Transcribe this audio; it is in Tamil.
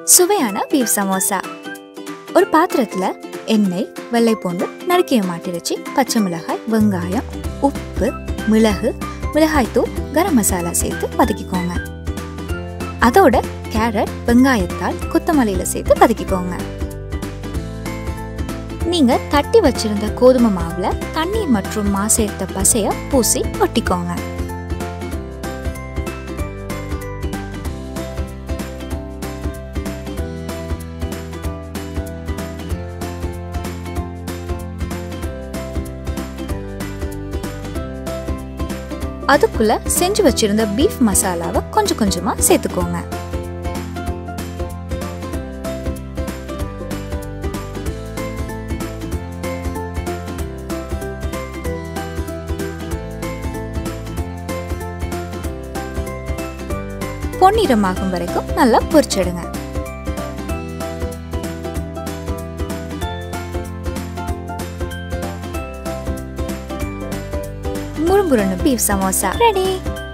சுவையான பீஃப் சமோசா ஒரு பாத்திரத்தில் எண்ணெய் வெள்ளை பூண்டு நறுக்கிய மாட்டிறைச்சி பச்சை மிளகாய் வெங்காயம் உப்பு மிளகு மிளகாய்த்தூள் கரம் மசாலா சேர்த்து வதக்கிக்கோங்க அதோட கேரட் வெங்காயத்தால் கொத்தமல்லியில் சேர்த்து வதக்கிக்கோங்க நீங்க தட்டி வச்சிருந்த கோதுமை மாவுல தண்ணீர் மற்றும் மா சேர்த்த பசைய பூசி ஒட்டிக்கோங்க அதுக்குள்ள செஞ்சு வச்சிருந்த பீஃப் மசாலாவை கொஞ்சம் கொஞ்சமா சேர்த்துக்கோங்க பொன்னிறமாகும் வரைக்கும் நல்லா பொரிச்சிடுங்க முறுமுறுன்னு பீஃப் சமோசா ரெடி